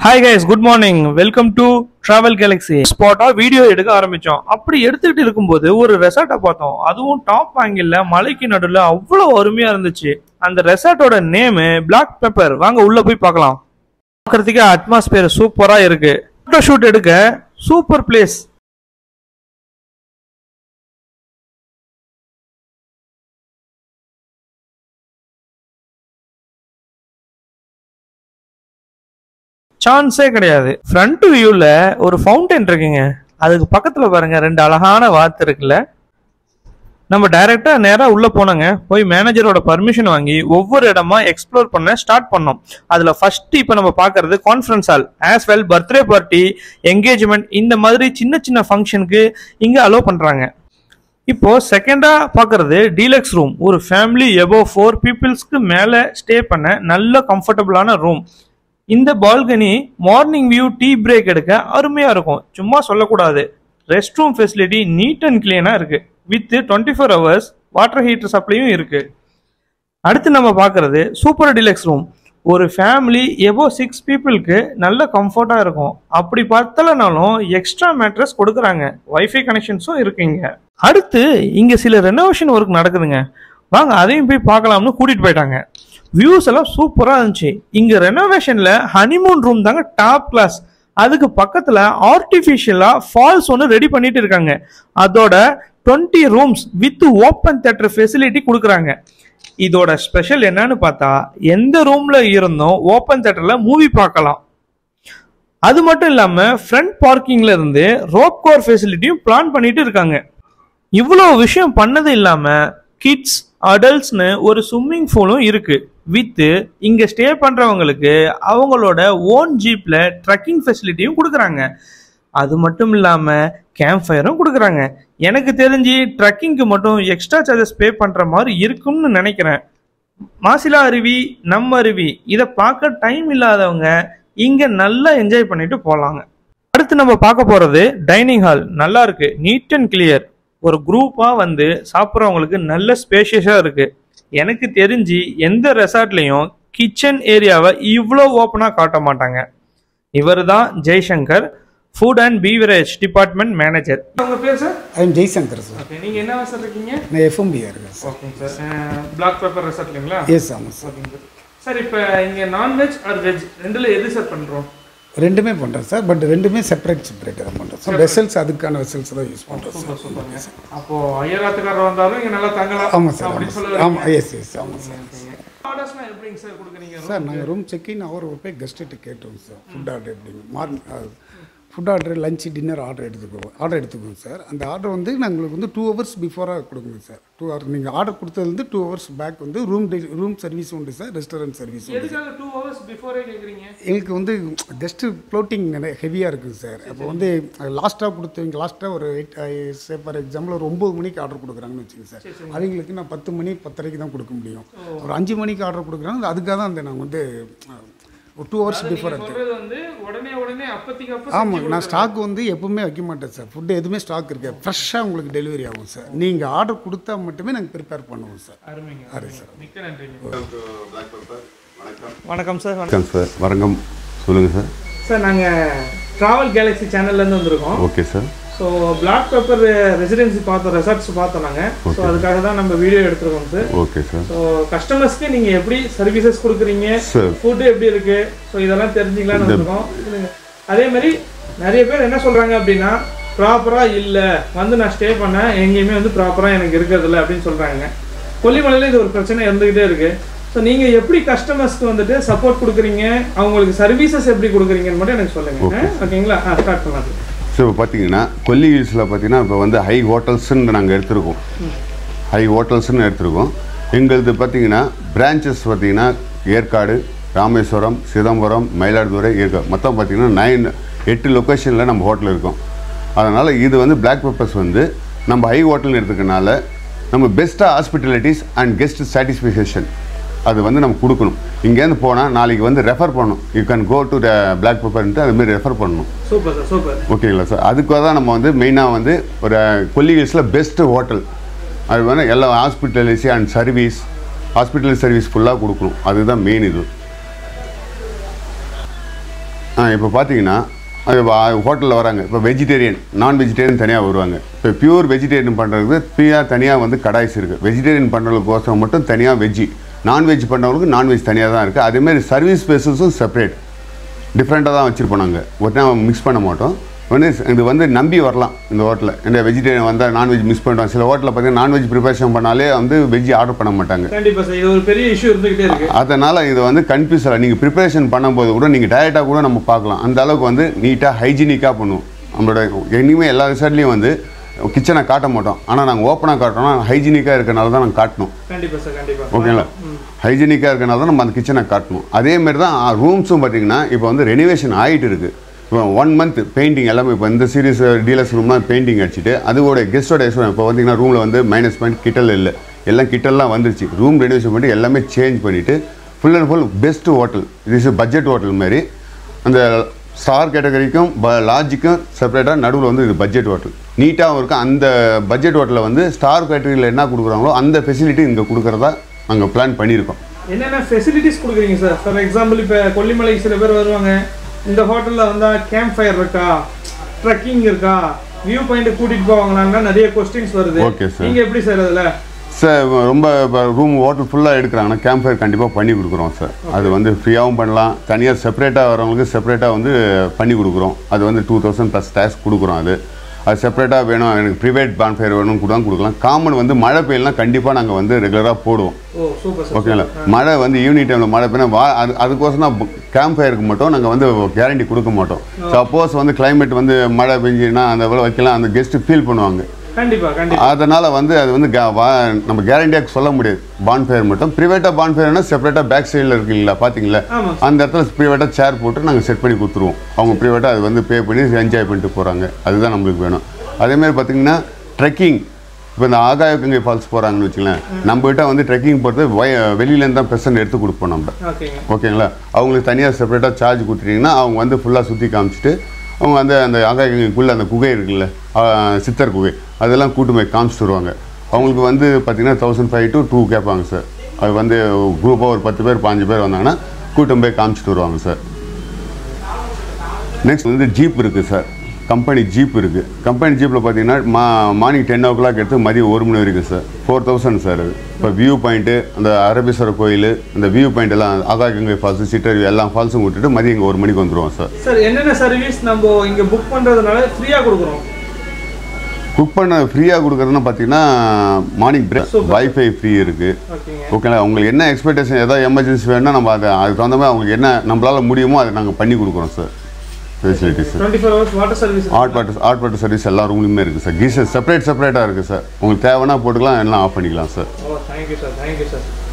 Hi guys good morning welcome to Travel Galaxy ஸ்பாட்டா video எடுக்க ஆரம்பிச்சோம் அப்படி எடுத்துக்கிட்டு இருக்கும்போது ஒரு ரெசார்ட்டை பார்த்தோம் அதுவும் டாப் ஆங்கிள் மலைக்கு நடுவில் அவ்வளோ அருமையா இருந்துச்சு அந்த ரெசார்ட்டோட நேமு பிளாக் பெப்பர் வாங்க உள்ள போய் பார்க்கலாம் பார்க்கறதுக்கே அட்மாஸ்பியர் சூப்பரா இருக்கு போட்டோ ஷூட் எடுக்க சூப்பர் பிளேஸ் சான்ஸே கிடையாது ஃப்ரண்ட் வியூல ஒரு ஃபவுண்டைன் இருக்குங்க அதுக்கு பக்கத்துல பாருங்க ரெண்டு அழகான வாத்து இருக்குல்ல நம்ம டைரக்டா நேரா உள்ள போனோங்க போய் மேனேஜரோட பர்மிஷன் வாங்கி ஒவ்வொரு இடமா எக்ஸ்ப்ளோர் பண்ண ஸ்டார்ட் பண்ணோம் அதுல ஃபர்ஸ்ட் இப்ப நம்ம பாக்குறது conference hall as well birthday party engagement இந்த மாதிரி சின்ன சின்ன ஃபங்க்ஷனுக்கு இங்க அலோவ் பண்றாங்க இப்போ செகண்டா பாக்குறது டீலக்ஸ் ரூம் ஒரு ஃபேமிலி எபோ ஃபோர் பீப்புள்ஸ்க்கு மேல ஸ்டே பண்ண நல்ல கம்ஃபர்டபுளான ரூம் இந்த balcony morning view tea break எடுக்க அருமையா இருக்கும் சும்மா சொல்லக்கூடாது rest room facility neat and கிளீனா இருக்கு with twenty four hours water heater சப்ளையும் இருக்கு அடுத்து நம்ம பார்க்கறது சூப்பர் டிலக்ஸ் ரூம் ஒரு ஃபேமிலி எபோ சிக்ஸ் பீப்புளுக்கு நல்ல கம்ஃபர்ட்டாக இருக்கும் அப்படி பார்த்தலனாலும் எக்ஸ்ட்ரா மேட்ரஸ் கொடுக்குறாங்க வைஃபை கனெக்ஷன்ஸும் இருக்குங்க அடுத்து இங்கே சில ரெனோவேஷன் ஒர்க் நடக்குதுங்க வாங்க அதையும் போய் பார்க்கலாம்னு கூட்டிகிட்டு போயிட்டாங்க வியூஸ் எல்லாம் சூப்பராக இருந்துச்சு இங்கே ரெனோவேஷன்ல ஹனிமூன் ரூம் தாங்க டாப் கிளாஸ் அதுக்கு பக்கத்தில் ஆர்டிஃபிஷியலாக ஃபால்ஸ் ஒன்று ரெடி பண்ணிட்டு இருக்காங்க அதோட twenty rooms with open theatre facility கொடுக்குறாங்க இதோட ஸ்பெஷல் என்னன்னு பார்த்தா எந்த ரூம்ல இருந்தும் ஓப்பன் தேட்டர்ல மூவி பார்க்கலாம் அது மட்டும் இல்லாம ஃப்ரண்ட் பார்க்கிங்ல இருந்து ரோப் கோர் ஃபெசிலிட்டியும் பிளான் பண்ணிட்டு இருக்காங்க இவ்வளோ விஷயம் பண்ணது இல்லாம கிட்ஸ் அடல்ட்ஸ்னு ஒரு ஸ்விம்மிங் பூலும் இருக்கு வித்து இங்க ஸ்டே பண்றவங்களுக்கு அவங்களோட ஓன் ஜீப்ல ட்ரக்கிங் ஃபெசிலிட்டியும் கொடுக்குறாங்க அது மட்டும் இல்லாம கேம்ப் ஃபயரும் கொடுக்குறாங்க எனக்கு தெரிஞ்சு ட்ரக்கிங்க்கு மட்டும் எக்ஸ்ட்ரா சார்ஜஸ் பே பண்ற மாதிரி இருக்கும்னு நினைக்கிறேன் மாசிலா அருவி நம்ம அருவி இதை பார்க்க டைம் இல்லாதவங்க இங்க நல்லா என்ஜாய் பண்ணிட்டு போலாங்க அடுத்து நம்ம பார்க்க போறது டைனிங் ஹால் நல்லா இருக்கு நீட் அண்ட் கிளியர் ஒரு குரூப்பா வந்து சாப்பிட்றவங்களுக்கு நல்ல ஸ்பேஷியஸா இருக்கு எனக்கு தெரிஞ்சு எந்த ரெசார்ட்லயும் கிச்சன் ஏரியாவை இவ்வளோ ஓப்பனா காட்ட மாட்டாங்க இவர் தான் Jaishankar food and beverage department manager உங்க பேர் sir I am Jaishankar sir okay நீங்க என்ன சார் இருக்கீங்க நான் எஃப்எம்பியாக இருக்கேன் சார் ஓகேங்க சார் பிளாக் பேப்பர் ரெசார்ட்லீங்களா எஸ் ஆமாம் சார் ஓகேங்க சார் சார் இப்போ இங்கே நான்வெஜ் ஆர் வெஜ் ரெண்டுல எது சார் பண்ணுறோம் ரெண்டுமே பண்ணுறேன் சார் பட் ரெண்டுமே செப்பரேட் செப்பரேட் தான் பண்ணுறோம் சார் வெசல்ஸ் அதுக்கான வெசல்ஸ் தான் யூஸ் பண்ணுறோம் சார் சூப்பருங்க அப்போ ஐயராத்துக்காரர் வந்தாலும் இங்கே நல்லா தங்கலாம் ஆமாம் சார் அப்படின்னு ஆமாம் சொல்ல சார் ஆமாம் எஸ் எஸ் ஆமாம் சார் ஆர்டர்ஸ்லாம் எப்படிங்க சார் கொடுக்குறீங்க சார் நாங்கள் ரூம் செக்இன் அவர் போய் கெஸ்ட்டு கேட்டோம் சார் ஃபுட் ஆர்டர் எப்படிங்க morning food order lunch dinner order எடுத்துக்குவோம் ஆர்டர் எடுத்துக்குவோம் சார் அந்த ஆர்டர் வந்து நாங்களுக்கு வந்து டூ ஹவர்ஸ் பிஃபோராக கொடுங்க சார் டூ ஹவர் நீங்கள் ஆர்டர் கொடுத்ததுலேருந்து டூ ஹவர்ஸ் பேக் வந்து ரூம் ரூம் சர்வீஸ் உண்டு சார் ரெஸ்டாரண்ட் சர்வீஸ் உண்டு எதுக்காக டூ ஹவர்ஸ் பிஃபோரே கேட்குறீங்க எங்களுக்கு வந்து கெஸ்ட்டு ஃப்ளோட்டிங் ஹெவியாக இருக்குது சார் அப்போ வந்து லாஸ்ட்டாக கொடுத்தவங்க லாஸ்ட்டாக ஒரு எயிட் சே ஃபார் எக்ஸாம்பிள் ஒரு ஒம்பது மணிக்கு ஆர்டர் கொடுக்குறாங்கன்னு வச்சுக்கோங்க சார் அவங்களுக்கு நான் பத்து மணி பத்தரைக்கு தான் கொடுக்க முடியும் ஒரு அஞ்சு மணிக்கு ஆர்டர் கொடுக்குறாங்க அதுக்காக தான் அந்த நாங்கள் வந்து ஒரு டூ ஹவர்ஸ் பிஃபோர் எடுத்தேன் சொல்றது வந்து உடனே உடனே அப்பத்திக்கு அப்போ ஆமாம் நான் ஸ்டாக் வந்து எப்பவுமே வைக்க மாட்டேன் சார் ஃபுட்டு எதுவுமே ஸ்டாக் இருக்கு ஃப்ரெஷ்ஷாக உங்களுக்கு டெலிவரி ஆகும் சார் நீங்கள் ஆர்டர் கொடுத்தா மட்டுமே நாங்கள் ப்ரிப்பேர் பண்ணுவோம் சார் அருமைங்க சரி சார் மிக்க நன்றிங்க வணக்கம் சார் வணக்கம் வணக்கம் சார் வணக்கம் சொல்லுங்கள் சார் சார் நாங்கள் ட்ராவல் கேலக்ஸி சேனல்லேருந்து வந்திருக்கோம் okay sir so Black Pepper residency பார்த்தோம் ரெசார்ட்ஸ் பார்த்தோம் நாங்கள் ஸோ அதுக்காக தான் நம்ம வீடியோ எடுத்துருக்கோம் சார் ஓகே சார் ஸோ கஸ்டமர்ஸ்க்கு நீங்கள் எப்படி சர்வீசஸ் கொடுக்குறீங்க Sir. ஃபுட்டு எப்படி இருக்கு ஸோ இதெல்லாம் தெரிஞ்சுக்கலாம்னு வந்திருக்கோம் இதுங்க. அதே மாதிரி நிறைய பேர் என்ன சொல்கிறாங்க அப்படின்னா ப்ராப்பராக இல்லை வந்து நான் ஸ்டே பண்ணேன் எங்கேயுமே வந்து ப்ராப்பராக எனக்கு இருக்கிறதில்ல அப்படின்னு சொல்கிறாங்க கொல்லிமலையில் இது ஒரு பிரச்சனை இருந்துக்கிட்டே இருக்கு ஸோ நீங்கள் எப்படி கஸ்டமர்ஸ்க்கு வந்துட்டு சப்போர்ட் கொடுக்குறீங்க அவங்களுக்கு சர்வீசஸ் எப்படி கொடுக்குறீங்கன்னு மட்டும் எனக்கு சொல்லுங்க ஓகேங்களா ஆ ஸ்டார்ட் பண்ணலாம் ஸோ இப்போ பார்த்தீங்கன்னா கொல்லி ஹில்ஸில் பார்த்தீங்கன்னா இப்போ வந்து ஹை ஹோட்டல்ஸ்ன்னு நாங்கள் எடுத்திருக்கோம் ஹை ஹோட்டல்ஸ்னு எடுத்திருக்கோம் எங்களது பார்த்தீங்கன்னா பிரான்ச்சஸ் பார்த்தீங்கன்னா ஏற்காடு ராமேஸ்வரம் சிதம்பரம் மயிலாடுதுறை ஏற்காடு மொத்தம் பார்த்தீங்கன்னா நைன் எட்டு லொக்கேஷனில் நம்ம ஹோட்டல் இருக்கோம் அதனால் இது வந்து பிளாக் பெப்பர்ஸ் வந்து நம்ம ஹை ஹோட்டல்னு எடுத்துக்கனால நம்ம பெஸ்ட்டாக ஹாஸ்பிட்டாலிட்டிஸ் அண்ட் கெஸ்ட் சாட்டிஸ்ஃபேக்ஷன் அது வந்து நம்ம கொடுக்கணும் இங்கேருந்து போனால் நாளைக்கு வந்து ரெஃபர் பண்ணணும் you can go to the Black பெப்பர்ன்ட்டு அதுமாரி ரெஃபர் பண்ணணும் சூப்பர் சார் சூப்பர் ஓகேங்களா சார் அதுக்காக தான் நம்ம வந்து மெயினாக வந்து ஒரு கொல்லி ஹில்ஸில் பெஸ்ட்டு ஹோட்டல் அது வந்து எல்லா hospitality and service hospital service ஃபுல்லாக கொடுக்கணும் அதுதான் மெயின் இது இப்போ பார்த்தீங்கன்னா ஹோட்டலில் வராங்க இப்போ வெஜிடேரியன் நான் வெஜிடேரியன் தனியாக வருவாங்க இப்போ பியூர் வெஜிடேரியன் பண்ணுறதுக்கு பியூர் தனியாக வந்து கடாய்ஸ் இருக்குது வெஜிடேரியன் பண்ணுறதுக்கோசரம் மட்டும் தனியாக வெஜ்ஜி நான்வெஜ் பண்ணுறவங்களுக்கு நான்வெஜ் தனியாக தான் இருக்குது அதேமாதிரி சர்வீஸ் ஸ்பேசஸும் செப்பரேட் டிஃப்ரெண்ட்டாக தான் வச்சுருப்போம் நாங்கள் ஒரு டைம் மிக்ஸ் பண்ண மாட்டோம் வந்து இது வந்து நம்பி வரலாம் இந்த ஹோட்டலில் இந்த வெஜிடேரியன் வந்தால் நான்வெஜ் மிஸ் பண்ணுறோம் சில ஹோட்டலில் பார்த்தீங்கன்னா நான்வெஜ் ப்ரிப்பரேஷன் பண்ணாலே வந்து வெஜ்ஜி ஆர்டர் பண்ண மாட்டாங்க கண்டிப்பா சார் இது ஒரு பெரிய இஷ்யூ இருந்துகிட்டே இருக்கு அதனால் இது வந்து கன்ஃபியூஸ் ஆகலாம் நீங்கள் ப்ரிப்பரேஷன் பண்ணும்போது கூட நீங்கள் டயட்டாக கூட நம்ம பார்க்கலாம் அந்த அளவுக்கு வந்து நீட்டாக ஹைஜீனிக்காக பண்ணுவோம் நம்மளோட இனிமேல் எல்லா ரிசார்ட்லேயும் வந்து கிச்சனை காட்ட மாட்டோம் ஆனால் நாங்கள் ஓப்பனாக காட்டுறோம்னா ஹைஜீனிக்காக இருக்கனால தான் நாங்கள் காட்டணும் கண்டிப்பா சார் கண்டிப்பா ஓகேங்களா ஹைஜீனிக்காக இருக்கனால தான் நம்ம அந்த கிச்சனை காட்டணும் அதேமாரி தான் ரூம்ஸும் பார்த்தீங்கன்னா இப்போ வந்து ரெனிவேஷன் ஆகிட்டு இருக்குது இப்போ ஒன் மந்த் பெயிண்டிங் எல்லாமே இப்போ இந்த சீரிஸ் டீலர்ஸ் ரூம்லாம் பெயிண்டிங் அடிச்சுட்டு அதோட கெஸ்டோட இப்போ பார்த்தீங்கன்னா ரூமில் வந்து மைனஸ் பாயிண்ட் கிட்டல் இல்லை எல்லாம் கிட்டல்லாம் வந்துருச்சு ரூம் ரெனிவேஷன் பண்ணி எல்லாமே சேஞ்ச் பண்ணிவிட்டு full and full best hotel இது பட்ஜெட் ஹோட்டல் மாதிரி அந்த ஸ்டார் கேட்டகரிக்கும் ப லாட்ஜுக்கும் செப்பரேட்டாக நடுவில் வந்து இது பட்ஜெட் ஹோட்டல் நீட்டாகவும் இருக்கும் அந்த பட்ஜெட் ஹோட்டலில் வந்து ஸ்டார் கேட்டகரியில் என்ன கொடுக்குறாங்களோ அந்த ஃபெசிலிட்டி இங்கே கொடுக்குறதா நாங்கள் பிளான் பண்ணியிருக்கோம் என்னென்ன ஃபெசிலிட்டிஸ் கொடுக்குறீங்க சார் ஃபார் எக்ஸாம்பிள் இப்போ கொல்லிமலை சில பேர் வருவாங்க இந்த ஹோட்டலில் வந்தால் கேம்ப் ஃபயர் இருக்கா ட்ரெக்கிங் இருக்கா வியூ பாயிண்ட் கூட்டிட்டு போவாங்களான்னா நிறைய கொஸ்டின்ஸ் வருது Okay, sir. நீங்க எப்படி சார் அதில் சார் ரொம்ப இப்போ ரூம் ஹோட்டல் ஃபுல்லாக எடுக்கிறாங்கன்னா கேம்ப் ஃபயர் கண்டிப்பாக பண்ணி கொடுக்குறோம் சார் அது வந்து ஃப்ரீயாகவும் பண்ணலாம் தனியாக செப்பரேட்டாக வரவங்களுக்கு செப்பரேட்டாக வந்து பண்ணி கொடுக்குறோம் அது வந்து டூ தௌசண்ட் ப்ளஸ் டேக்ஸ் கொடுக்குறோம் அது அது செப்பரேட்டாக வேணும் எனக்கு ப்ரைவேட் பான் ஃபயர் வேணும் கூட கொடுக்கலாம் காமன் வந்து மழை பெய்யலாம் கண்டிப்பாக நாங்கள் வந்து ரெகுலராக போடுவோம் ஓ சூப்பர் சார் ஓகேங்களா மழை வந்து ஈவினிங் டைமில் மழை பெய்யா வா அது அதுக்கோசரம் தான் கேம்ப் ஃபயருக்கு மட்டும் நாங்கள் வந்து கேரண்டி கொடுக்க மாட்டோம் சப்போஸ் வந்து climate வந்து மழை பெஞ்சுன்னா அந்த இவ்வளோ வைக்கலாம் அந்த கெஸ்ட்டு ஃபீல் பண்ணுவாங்க கண்டிப்பா கண்டிப்பா அதனால் வந்து அது வந்து கா- வா- நம்ம கேரண்டியாக சொல்ல முடியாது பான் ஃபயர் மட்டும் ப்ரைவேட்டாக பான் ஃபயர்னா செப்பரேட்டாக பேக் சைடில் இருக்குங்களா பார்த்தீங்களா ஆமா அந்த இடத்துல ப்ரைவேட்டாக சேர் போட்டு நாங்கள் செட் பண்ணி கொடுத்துருவோம் அவங்க ப்ரைவேட்டாக அது வந்து பே பண்ணி என்ஜாய் பண்ணிட்டு போகிறாங்க அதுதான் நம்மளுக்கு வேணும் அதேமாதிரி பார்த்தீங்கன்னா ட்ரெக்கிங் இப்போ இந்த ஆகாய கங்கை ஃபால்ஸ் போகிறாங்கன்னு வச்சுங்களேன் நம்மகிட்ட வந்து ட்ரெக்கிங் போகிறது வய வெளியிலேருந்து தான் பெர்சன்ட் எடுத்து கொடுப்போம் நம்ம ஓகேங்க ஓகேங்களா அவங்களுக்கு தனியாக செப்பரேட்டாக சார்ஜ் கொடுத்துட்டீங்கன்னா அவங்க வந்து ஃபுல்லாக சுற்றி காமிச்சிட்டு அவங்க வந்து அந்த ஆகாயக்குள்ளே அந்த குகை இருக்குல்ல ஆ, சித்தர் குகை அதெல்லாம் கூட்டு போய் காமிச்சிட்டு வருவாங்க அவங்களுக்கு வந்து பார்த்தீங்கன்னா தௌசண்ட் ஃபைவ் டு டூ கேட்பாங்க சார் அது வந்து குரூப்பாக ஒரு பத்து பேர் பாஞ்சு பேர் வந்தாங்கன்னா கூட்டம் போய் காமிச்சிட்டு வருவாங்க சார் நெக்ஸ்ட் வந்து ஜீப் இருக்குது சார் கம்பெனி ஜீப் இருக்குது கம்பெனி ஜீப்பில் பார்த்தீங்கன்னா மா மார்னிங் டென் ஓ கிளாக் எடுத்து மதியம் ஒரு மணி வரைக்கும் சார் ஃபோர் தௌசண்ட் சார் அது இப்போ வியூ பாயிண்ட்டு அந்த அரபீஸ்வரர் கோயில் அந்த வியூ பாயிண்ட் எல்லாம் ஆகாயகங்கை ஃபால்ஸு சிட்டர் எல்லா ஃபால்ஸும் விட்டுட்டு மதியம் இங்கே ஒரு மணிக்கு வந்துடுவோம் சார் சார் என்னென்ன சர்வீஸ் நம்ம இங்க புக் பண்றதுனால ஃப்ரீயா கொடுக்குறோம் குக் பண்ண ஃப்ரீயாக கொடுக்குறதுன்னு பார்த்தீங்கன்னா morning break Super. Wifi free இருக்குது ஓகேங்க ஓகேங்களா உங்களுக்கு என்ன எக்ஸ்பெக்டேஷன் ஏதாவது எமர்ஜென்சி வேணும்னா நம்ம அதை அதுக்கு தகுந்த மாதிரி அவங்களுக்கு என்ன நம்மளால் முடியுமோ அதை நாங்கள் பண்ணி கொடுக்குறோம் sir facilities twenty four hours water service hot water hot water service எல்லா ரூம்லையுமே இருக்குது சார் கீசர் செப்பரேட் செப்பரேட்டாக இருக்குது சார் உங்களுக்கு தேவைன்னா போட்டுக்கலாம் எல்லாம் ஆஃப் பண்ணிக்கலாம் sir oh thank you sir thank you sir